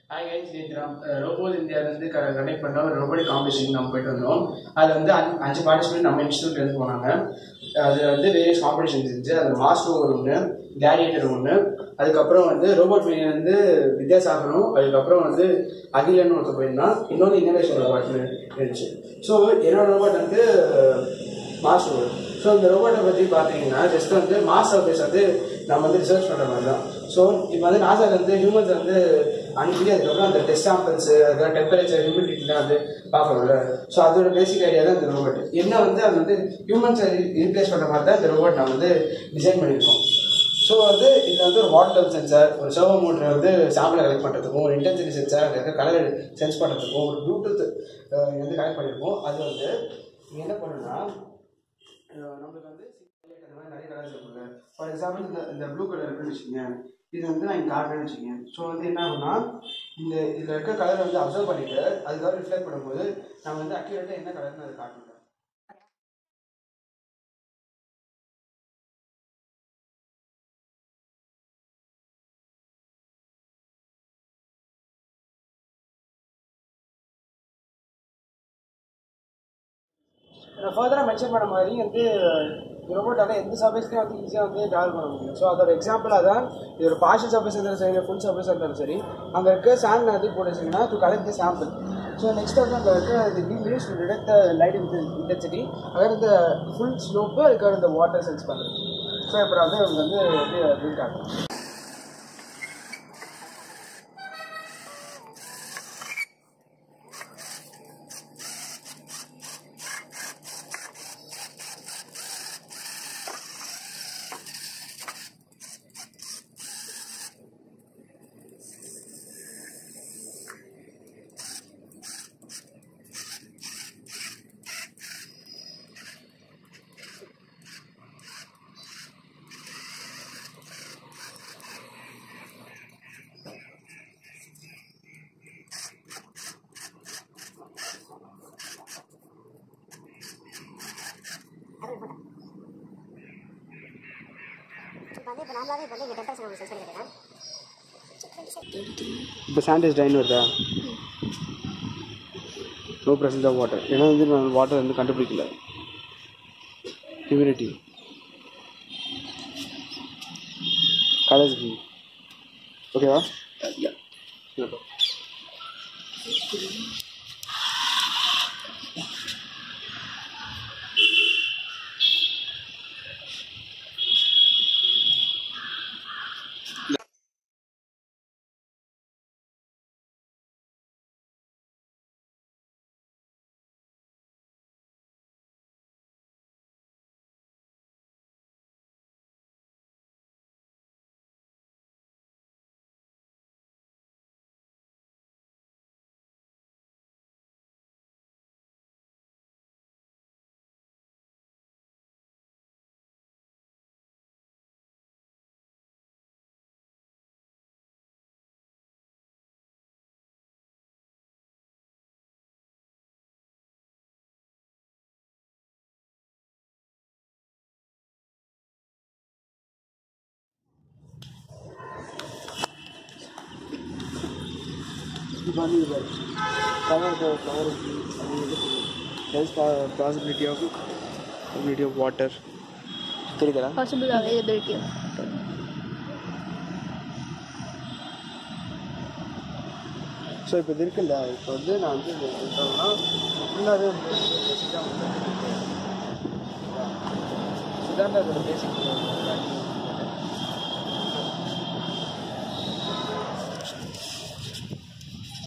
hi guys நேற்று நம்ம robot இந்தியாவிலேருந்து கனெக்ட் பண்ண ஒரு ரோபோட்டிக் காம்படிஷன் நம்ம போயிட்டு வந்தோம் அதில் வந்து அஞ்சு அஞ்சு பார்ட்டிசிபேட் நம்ம இன்ஸ்டியூட்லேருந்து போனாங்க அதில் வந்து வேரியஸ் காம்படிஷன்ஸ் இருந்துச்சு அதில் மாஸ்டர் ஒரு ஒன்று கேரியேட்டர் ஒன்று அதுக்கப்புறம் வந்து ரோபோட் மீடியா வந்து வித்யாசாகரும் அதுக்கப்புறம் வந்து அகிலன்னு ஒருத்தர் போயிருந்தான் இன்னொன்று இன்னோவேஷன் ரோபோட்னு இருந்துச்சு ஸோ என்னோட ரோபோட் வந்து மாஸ்டர் ஸோ இந்த ரோபோட்டை பற்றி பார்த்தீங்கன்னா ஜஸ்ட் வந்து மாஸ் சர்ஃபேஸ் வந்து நம்ம வந்து ரிசர்ச் பண்ணுற மாதிரி தான் ஸோ இப்போ வந்து நாசால வந்து ஹியூமன்ஸ் வந்து அனுப்பி அதுக்கப்புறம் அந்த டெஸ்ட் சாம்பிள்ஸ் அதுக்கப்புறம் டெம்பரேச்சர் ஹியூமிடிட்டிலாம் வந்து பார்க்கணும்ல ஸோ அதோட பேசிக் ஐடியா தான் இந்த ரோபோட் என்ன வந்து அது வந்து ஹியூமன்ஸை ரீப்ளேஸ் பண்ணுற மாதிரி தான் இந்த ரோபோட் நம்ம வந்து டிசைன் பண்ணியிருக்கோம் ஸோ வந்து இதில் வந்து ஒரு வாட்டர் சென்சார் ஒரு சர்வோ மோட்டர் வந்து சாம்பிளை கலெக்ட் பண்ணுறதுக்கும் ஒரு இன்டென்சிட்டி சென்சார் அங்கே இருக்க கலர் சென்ஸ் பண்ணுறதுக்கும் ஒரு ப்ளூடூத் வந்து கனெக்ட் பண்ணியிருக்கோம் அது வந்து இங்க என்ன பண்ணுன்னா அஹ் நம்மளுக்கு வந்து அந்த மாதிரி நிறைய கலர்ஸ் இருக்குல்ல ஃபார் எக்ஸாம்பிள் இந்த இந்த ப்ளூ கலர் இருக்குன்னு வச்சுக்கோங்க இது வந்து நான் இங்கே காட்டுறேன்னு வச்சுக்கோங்க ஸோ வந்து என்ன ஆகும்னா இந்த இதில் இருக்க கலர் வந்து அப்சர்வ் பண்ணிட்டு அதுக்காக ரிஃப்ளெக்ட் பண்ணும்போது நம்ம வந்து அக்யூரேட்டாக என்ன கலர்னு அதை காட்டணும் நான் ஃபர்தராக மென்ஷன் பண்ண மாதிரி வந்து ரோபோட்டால எந்த சர்ஃபேஸ்லையும் வந்து ஈஸியாக வந்து ட்ராவல் பண்ண முடியும் ஸோ அதோட எக்ஸாம்பிளாக தான் இது ஒரு பார்ஷல் சர்ஃபேஸ் இருந்தாலும் சரி ஃபுல் சர்ஃபேஸ் இருந்தாலும் சரி அங்கே இருக்க சாண்ட் வந்து போட்டு வச்சிங்கன்னா to collect the sample so next வந்து அங்கே இருக்க the beam use to detect the light intensity அங்கே இந்த ஃபுல் ஸ்லோப்பு அதுக்காக இந்த வாட்டர் சென்ஸ் பண்ணுறது ஸோ அப்புறம் வந்து அவங்க வந்து எப்படி அப்படின்னு காட்டும் இப்போ வந்து இப்போ நார்மலாகவே இப்போ வந்து இங்கே டெம்பரேச்சர் உங்களுக்கு சென்ஸ் பண்ணி கேட்டேன் இப்போ சாண்டேஜ் டைன் வருதா நோ ப்ரெசன்ஸ் ஆஃப் வாட்டர் ஏன்னா வந்து நான் வாட்டர் வந்து கண்டுபிடிக்கல ஹியூமிடிட்டி கலர்ஸ் ஓகேவா இப்போ வந்து இது cover cover there's possibility of possibility of water தெரியுதா possible availability of ஸோ இப்போ இது இருக்குல்ல இப்போ வந்து நான் வந்து சொல்கிறேன்னா ஃபுல்லாகவே வந்து பேசிக்காக வந்து இதுதான் அதோட பேசிக்